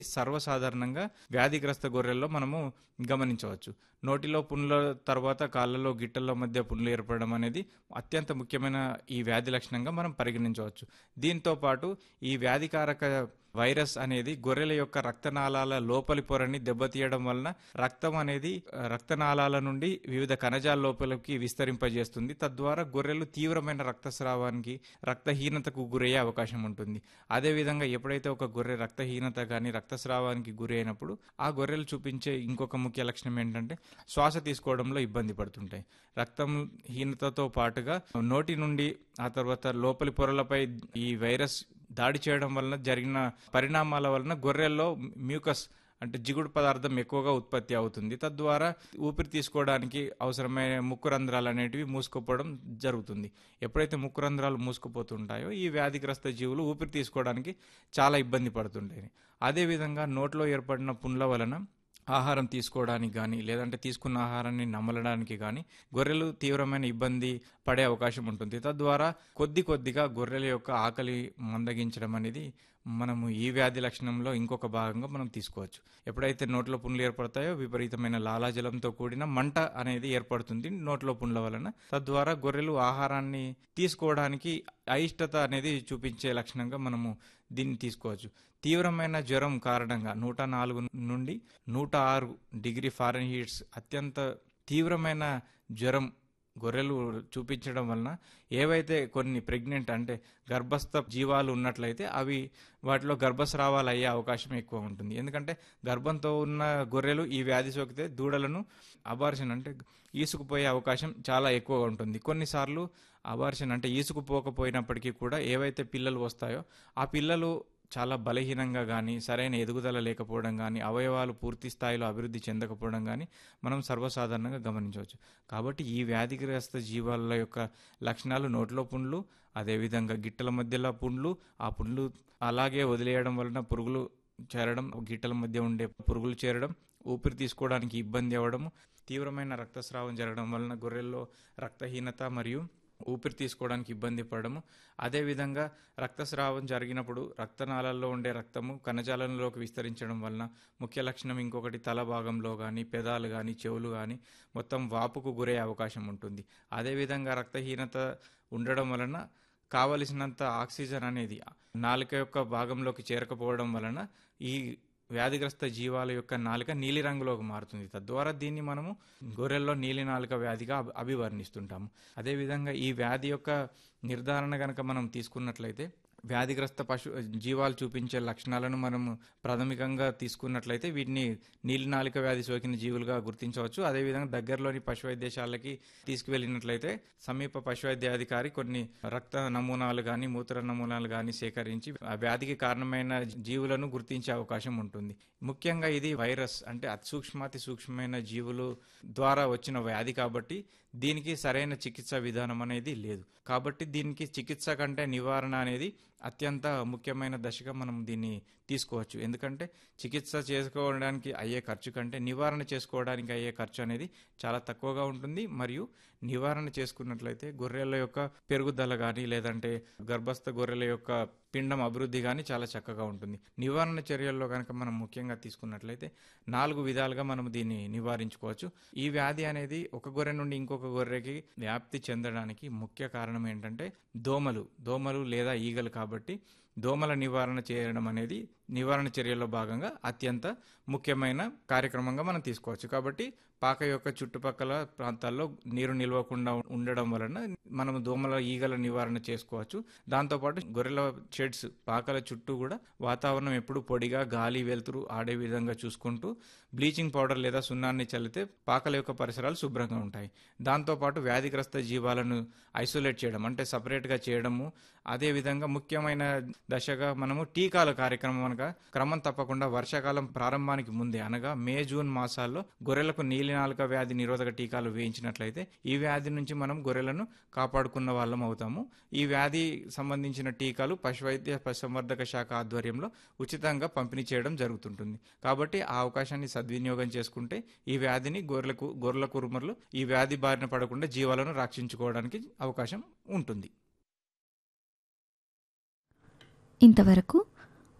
సర్వసాధారణంగా వ్యాధిగ్రస్త గొర్రెల్లో మనము గమనించవచ్చు నోటిలో పుండ్ల తర్వాత కాళ్ళలో గిట్టల మధ్య పుండ్లు ఏర్పడడం అనేది అత్యంత ముఖ్యమైన ఈ వ్యాధి లక్షణంగా మనం పరిగణించవచ్చు దీంతో పాటు ఈ వ్యాధికారక వైరస్ అనేది గొర్రెల యొక్క రక్తనాళాల లోపలి పొరని దెబ్బతీయడం వలన రక్తం అనేది ఆ, రక్తనాళాల నుండి వివిధ కణజాల లోపలికి విస్తరింపజేస్తుంది తద్వారా గొర్రెలు తీవ్రమైన రక్తస్రావానికి రక్తహీనతకు గురయ్యే అవకాశం ఉంటుంది అదేవిధంగా ఎప్పుడైతే ఒక గొర్రె రక్తహీనత కానీ రక్తస్రావానికి గురి అయినప్పుడు ఆ గొర్రెలు చూపించే ఇంకొక ముఖ్య లక్షణం ఏంటంటే శ్వాస తీసుకోవడంలో ఇబ్బంది పడుతుంటాయి రక్తం హీనతతో పాటుగా నోటి నుండి ఆ తర్వాత లోపలి పొరలపై ఈ వైరస్ దాడి చేయడం వలన జరిగిన పరిణామాల వలన గొర్రెల్లో మ్యూకస్ అంటే జిగుడు పదార్థం ఎక్కువగా ఉత్పత్తి అవుతుంది తద్వారా ఊపిరి తీసుకోవడానికి అవసరమైన ముక్కు రంధ్రాలు అనేటివి మూసుకుపోవడం జరుగుతుంది ఎప్పుడైతే ముక్కు రంధ్రాలు మూసుకుపోతుంటాయో ఈ వ్యాధిగ్రస్త జీవులు ఊపిరి తీసుకోవడానికి చాలా ఇబ్బంది పడుతుంటాయి అదేవిధంగా నోట్లో ఏర్పడిన పుండ్ల వలన ఆహారం తీసుకోవడానికి కానీ లేదంటే తీసుకున్న ఆహారాన్ని నమలడానికి కానీ గొర్రెలు తీవ్రమైన ఇబ్బంది పడే అవకాశం ఉంటుంది తద్వారా కొద్ది కొద్దిగా గొర్రెల యొక్క ఆకలి మందగించడం అనేది మనము ఈ వ్యాధి లక్షణంలో ఇంకొక భాగంగా మనం తీసుకోవచ్చు ఎప్పుడైతే నోట్లో పుండ్లు ఏర్పడతాయో విపరీతమైన లాలాజలంతో కూడిన మంట అనేది ఏర్పడుతుంది నోట్లో పుండ్ల వలన తద్వారా గొర్రెలు ఆహారాన్ని తీసుకోవడానికి అయిష్టత అనేది చూపించే లక్షణంగా మనము దీన్ని తీసుకోవచ్చు తీవ్రమైన జ్వరం కారణంగా నూట నాలుగు నుండి నూట ఆరు డిగ్రీ ఫారెన్హీట్స్ అత్యంత తీవ్రమైన జ్వరం గొర్రెలు చూపించడం వలన ఏవైతే కొన్ని ప్రెగ్నెంట్ అంటే గర్భస్థ జీవాలు ఉన్నట్లయితే అవి వాటిలో గర్భస్రావాలు అయ్యే అవకాశం ఎక్కువ ఉంటుంది ఎందుకంటే గర్భంతో ఉన్న గొర్రెలు ఈ వ్యాధి సోకితే దూడలను అబార్షన్ అంటే ఈసుకుపోయే అవకాశం చాలా ఎక్కువగా ఉంటుంది కొన్నిసార్లు అబార్షన్ అంటే ఈసుకుపోకపోయినప్పటికీ కూడా ఏవైతే పిల్లలు వస్తాయో ఆ పిల్లలు చాలా బలహీనంగా కానీ సరైన ఎదుగుదల లేకపోవడం కానీ అవయవాలు పూర్తి స్థాయిలో అభివృద్ధి చెందకపోవడం కానీ మనం సర్వసాధారణంగా గమనించవచ్చు కాబట్టి ఈ వ్యాధిగ్రస్త జీవాల యొక్క లక్షణాలు నోట్లో పుండ్లు అదేవిధంగా గిట్టల మధ్యలో పుండ్లు ఆ పుండ్లు అలాగే వదిలేయడం వలన పురుగులు చేరడం గిట్టల మధ్య ఉండే పురుగులు చేరడం ఊపిరి తీసుకోవడానికి ఇబ్బంది అవ్వడం తీవ్రమైన రక్తస్రావం జరగడం వలన గొర్రెల్లో రక్తహీనత మరియు ఊపిరి తీసుకోవడానికి ఇబ్బంది పడము అదేవిధంగా రక్తస్రావం జరిగినప్పుడు రక్తనాళాల్లో ఉండే రక్తము కణజాలంలోకి విస్తరించడం వలన ముఖ్య లక్షణం ఇంకొకటి తల భాగంలో కానీ పెదాలు కానీ చెవులు కానీ మొత్తం వాపుకు గురే అవకాశం ఉంటుంది అదేవిధంగా రక్తహీనత ఉండడం వలన కావలసినంత ఆక్సిజన్ అనేది నాలుక యొక్క భాగంలోకి చేరకపోవడం వలన ఈ వ్యాధిగ్రస్త జీవాల యొక్క నాలుక నీలి రంగులోకి మారుతుంది తద్వారా దీన్ని మనము గొర్రెల్లో నీలి నాలుక వ్యాధిగా అభి- అభివర్ణిస్తుంటాము అదేవిధంగా ఈ వ్యాధి యొక్క నిర్ధారణ కనుక మనం తీసుకున్నట్లయితే వ్యాధిగ్రస్త పశు జీవాలు చూపించే లక్షణాలను మనం ప్రాథమికంగా తీసుకున్నట్లయితే వీటిని నీలినాలిక వ్యాధి సోకిన జీవులుగా గుర్తించవచ్చు అదేవిధంగా దగ్గరలోని పశు వైద్యశాలకి తీసుకువెళ్ళినట్లయితే సమీప పశు వైద్యాధికారి కొన్ని రక్త నమూనాలు కానీ మూత్ర నమూనాలు కానీ సేకరించి ఆ వ్యాధికి కారణమైన జీవులను గుర్తించే అవకాశం ఉంటుంది ముఖ్యంగా ఇది వైరస్ అంటే అతిసూక్ష్మాతి సూక్ష్మమైన జీవులు ద్వారా వచ్చిన వ్యాధి కాబట్టి దీనికి సరైన చికిత్స విధానం అనేది లేదు కాబట్టి దీనికి చికిత్స కంటే నివారణ అనేది అత్యంత ముఖ్యమైన దశగా మనం దీన్ని తీసుకోవచ్చు ఎందుకంటే చికిత్స చేసుకోవడానికి అయ్యే ఖర్చు కంటే నివారణ చేసుకోవడానికి అయ్యే ఖర్చు అనేది చాలా తక్కువగా ఉంటుంది మరియు నివారణ చేసుకున్నట్లయితే గొర్రెల యొక్క పెరుగుదల కానీ లేదంటే గర్భస్థ గొర్రెల యొక్క పిండం అభివృద్ధి కానీ చాలా చక్కగా ఉంటుంది నివారణ చర్యల్లో కనుక మనం ముఖ్యంగా తీసుకున్నట్లయితే నాలుగు విధాలుగా మనం దీన్ని నివారించుకోవచ్చు ఈ వ్యాధి అనేది ఒక గొర్రె నుండి ఇంకొక గొర్రెకి వ్యాప్తి చెందడానికి ముఖ్య కారణం ఏంటంటే దోమలు దోమలు లేదా ఈగలు కాబట్టి దోమల నివారణ చేయడం అనేది నివారణ చర్యల్లో భాగంగా అత్యంత ముఖ్యమైన కార్యక్రమంగా మనం తీసుకోవచ్చు కాబట్టి పాక యొక్క చుట్టుపక్కల ప్రాంతాల్లో నీరు నిల్వకుండా ఉండడం వలన మనం దోమల ఈగల నివారణ చేసుకోవచ్చు దాంతోపాటు గొర్రెల షెడ్స్ పాకల చుట్టూ కూడా వాతావరణం ఎప్పుడు పొడిగా గాలి వెలుతురు ఆడే విధంగా చూసుకుంటూ బ్లీచింగ్ పౌడర్ లేదా సున్నాన్ని చల్లితే పాకల యొక్క పరిసరాలు శుభ్రంగా ఉంటాయి దాంతోపాటు వ్యాధిగ్రస్త జీవాలను ఐసోలేట్ చేయడం అంటే సపరేట్గా చేయడము అదేవిధంగా ముఖ్యమైన దశగా మనము టీకాల కార్యక్రమం అనగా క్రమం తప్పకుండా వర్షాకాలం ప్రారంభానికి ముందే అనగా మే జూన్ మాసాల్లో గొర్రెలకు నీలినాలుక వ్యాధి నిరోధక టీకాలు వేయించినట్లయితే ఈ వ్యాధి నుంచి మనం గొర్రెలను కాపాడుకున్న వాళ్ళం అవుతాము ఈ వ్యాధి సంబంధించిన టీకాలు పశువైద్య పశుసంవర్ధక శాఖ ఆధ్వర్యంలో ఉచితంగా పంపిణీ చేయడం జరుగుతుంటుంది కాబట్టి ఆ అవకాశాన్ని సద్వినియోగం చేసుకుంటే ఈ వ్యాధిని గొర్రెలకు గొర్రెల కురుమర్లు ఈ వ్యాధి బారిన పడకుండా జీవాలను రక్షించుకోవడానికి అవకాశం ఉంటుంది ఇంతవరకు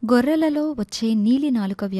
గొర్రెలలో వచ్చే నీలి నాలుక